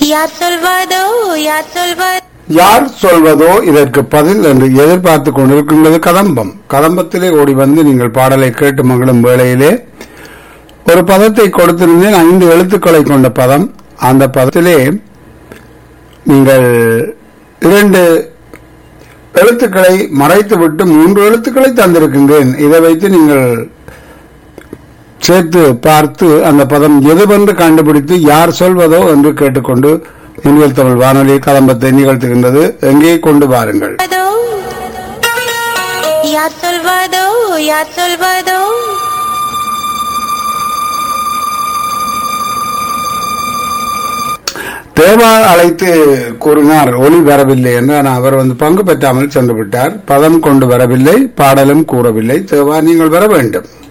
யார் சொல்வதோ யார் சொல்வதோ யார் சொல்வதோ இதற்கு பதில் என்று எதிர்பார்த்து கொண்டிருக்கின்றது கதம்பம் கதம்பத்திலே ஓடி வந்து நீங்கள் பாடலை கேட்டு மகிழும் வேளையிலே ஒரு பதத்தை கொடுத்திருந்தேன் ஐந்து எழுத்துக்களை கொண்ட பதம் அந்த பதத்திலே நீங்கள் இரண்டு எழுத்துக்களை மறைத்துவிட்டு மூன்று எழுத்துக்களை தந்திருக்கின்றேன் இதை வைத்து நீங்கள் சேர்த்து பார்த்து அந்த பதம் எதுவென்று கண்டுபிடித்து யார் சொல்வதோ என்று கேட்டுக்கொண்டு முன்னில் தமிழ் வானொலி கலம்பத்தை நிகழ்த்துகின்றது எங்கே கொண்டு வாருங்கள் யார் சொல்வதோ யார் சொல்வதோ தேவா அழைத்து கூறினார் ஒளி வரவில்லை என்று ஆனால் அவர் வந்து பங்கு பெற்றாமல் சென்று விட்டார் பதம் கொண்டு வரவில்லை பாடலும் கூறவில்லை தேவா நீங்கள் வர வேண்டும்